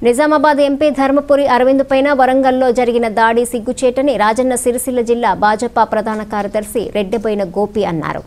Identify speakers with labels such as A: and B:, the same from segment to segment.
A: Nizamabad MP Dharmapuri Arvind పైన వరంగల్లో జరిగిన దాడి సిగ్గుచేటని రాజన్న సిరిసిల్ల జిల్లా భాజపా ప్రధాన కార్యదర్శి రెడ్డెబోయిన గోపి అన్నారు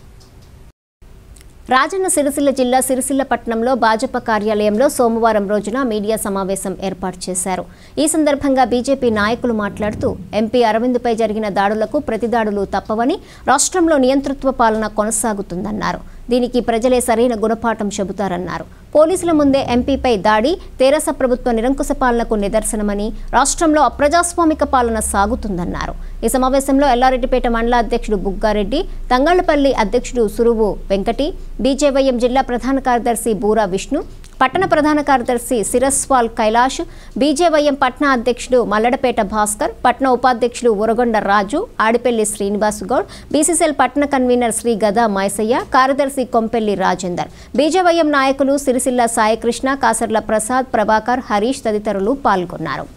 A: రాజన్న సిరిసిల్ల జిల్లా సిరిసిల్ల పట్టణంలో భాజపా కార్యాలయంలో సోమవారం రోజున మీడియా సమావేశం ఏర్పాటు చేశారు ఈ సందర్భంగా బీజేపీ నాయకులు మాట్లాడుతూ ఎంపీ అరవింద్పై జరిగిన దాడులకు ప్రతిదాడులు తప్పవని రాష్ట్రంలో నియంతృత్వ పాలన కొనసాగుతుందన్నారు దీనికి ప్రజలే సరైన గుణపాఠం చెబుతారన్నారు పోలీసుల ముందే ఎంపీపై దాడి తెరాస ప్రభుత్వ నిరంకుశ పాలనకు నిదర్శనమని రాష్ట్రంలో అప్రజాస్వామిక పాలన సాగుతుందన్నారు ఈ సమావేశంలో ఎల్లారెడ్డిపేట మండల అధ్యక్షుడు బుగ్గారెడ్డి తంగళ్లపల్లి అధ్యక్షుడు సురువు వెంకటి బీజేవైఎం జిల్లా ప్రధాన కార్యదర్శి బూరా విష్ణు పట్టణ ప్రధాన కార్యదర్శి సిరస్వాల్ కైలాష్ బీజేవైఎం పట్న అధ్యక్షుడు మల్లడపేట భాస్కర్ పట్న ఉపాధ్యక్షుడు ఉరగొండ రాజు ఆడిపెల్లి శ్రీనివాస్ గౌడ్ బీసీసీఎల్ పట్టణ కన్వీనర్ శ్రీ గదా మైసయ్య కార్యదర్శి కొంపెల్లి రాజేందర్ బీజేవైఎం నాయకులు సిరిసిల్ల సాయికృష్ణ కాసర్ల ప్రసాద్ ప్రభాకర్ హరీష్ తదితరులు పాల్గొన్నారు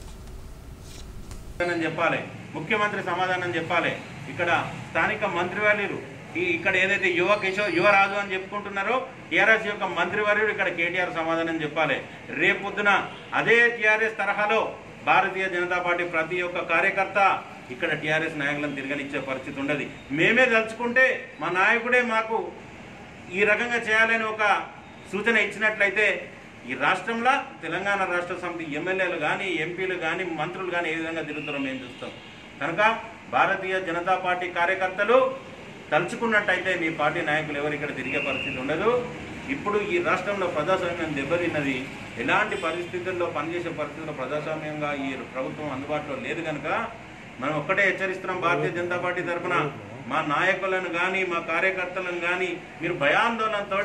B: సమాధానం చెప్పాలి ముఖ్యమంత్రి సమాధానం చెప్పాలి ఇక్కడ స్థానిక మంత్రివర్యులు ఈ ఇక్కడ ఏదైతే యువ కిషోర్ యువరాజు అని చెప్పుకుంటున్నారో టీఆర్ఎస్ యొక్క మంత్రివర్యుడు ఇక్కడ కేటీఆర్ సమాధానం చెప్పాలి రేపొద్దున అదే టీఆర్ఎస్ తరహాలో భారతీయ జనతా పార్టీ ప్రతి ఒక్క కార్యకర్త ఇక్కడ టీఆర్ఎస్ నాయకులను తిరగనిచ్చే పరిస్థితి ఉండదు మేమే తలుచుకుంటే మా నాయకుడే మాకు ఈ రకంగా చేయాలని ఒక సూచన ఇచ్చినట్లయితే ఈ రాష్ట్రంలో తెలంగాణ రాష్ట్ర సమితి ఎమ్మెల్యేలు కానీ ఎంపీలు కానీ మంత్రులు కానీ ఏ విధంగా తిరుగుతారో మేము చూస్తాం కనుక భారతీయ జనతా పార్టీ కార్యకర్తలు తలుచుకున్నట్టయితే మీ పార్టీ నాయకులు ఎవరు ఇక్కడ తిరిగే పరిస్థితి ఉండదు ఇప్పుడు ఈ రాష్ట్రంలో ప్రజాస్వామ్యం దెబ్బతిన్నది ఎలాంటి పరిస్థితుల్లో పనిచేసే పరిస్థితుల్లో ప్రజాస్వామ్యంగా ఈ ప్రభుత్వం అందుబాటులో లేదు కనుక మనం ఒక్కటే హెచ్చరిస్తున్నాం భారతీయ జనతా పార్టీ తరఫున మా నాయకులను కానీ మా కార్యకర్తలను కానీ మీరు భయాందోళనతో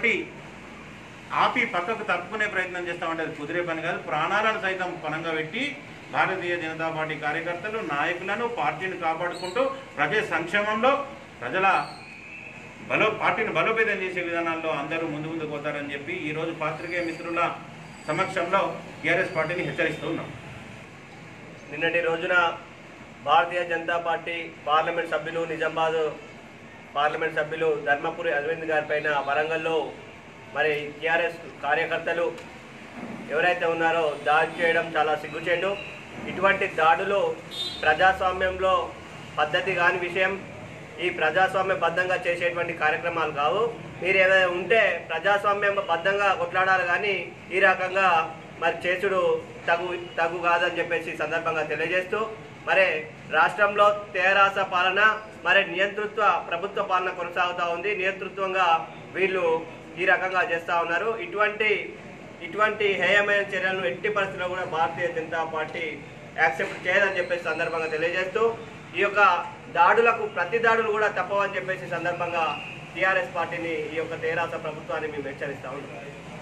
B: ఆపి పక్కకు తప్పుకునే ప్రయత్నం చేస్తామంటే అది కుదిరే పని కాదు ప్రాణాలను సైతం పనంగా పెట్టి భారతీయ జనతా పార్టీ కార్యకర్తలు నాయకులను పార్టీని కాపాడుకుంటూ ప్రజల సంక్షేమంలో ప్రజల బలో పార్టీని బలోపేతం చేసే విధానాల్లో అందరూ ముందు ముందుకు పోతారని చెప్పి ఈరోజు పాత్రికేయ మిత్రుల సమక్షంలో టీఆర్ఎస్ పార్టీని హెచ్చరిస్తూ ఉన్నాం
C: నిన్నటి రోజున భారతీయ జనతా పార్టీ పార్లమెంట్ సభ్యులు నిజామాబాద్ పార్లమెంట్ సభ్యులు ధర్మపురి అరవింద్ గారి పైన వరంగల్లో మరి టీఆర్ఎస్ కార్యకర్తలు ఎవరైతే ఉన్నారో దాడి చేయడం చాలా సిగ్గుచేటు ఇటువంటి దాడులు ప్రజాస్వామ్యంలో పద్ధతి కాని విషయం ఈ ప్రజాస్వామ్య బద్ధంగా చేసేటువంటి కార్యక్రమాలు కావు మీరు ఏదైనా ఉంటే ప్రజాస్వామ్యం బద్ధంగా కొట్లాడాలి కానీ ఈ రకంగా మరి చేసుడు తగు తగు కాదని చెప్పేసి ఈ సందర్భంగా తెలియజేస్తూ మరి రాష్ట్రంలో తెరాస పాలన మరి నియంతృత్వ ప్రభుత్వ పాలన కొనసాగుతూ ఉంది నియంతృత్వంగా వీళ్ళు ఈ రకంగా చేస్తూ ఉన్నారు ఇటువంటి ఇటువంటి హేయమైన చర్యలను ఎట్టి పరిస్థితుల్లో కూడా భారతీయ జనతా పార్టీ యాక్సెప్ట్ చేయదని చెప్పేసి సందర్భంగా తెలియజేస్తూ ఈ యొక్క దాడులకు ప్రతి దాడులు కూడా తప్పవని చెప్పేసి సందర్భంగా టీఆర్ఎస్ పార్టీని ఈ యొక్క తెరాస ప్రభుత్వాన్ని మేము హెచ్చరిస్తా ఉన్నాం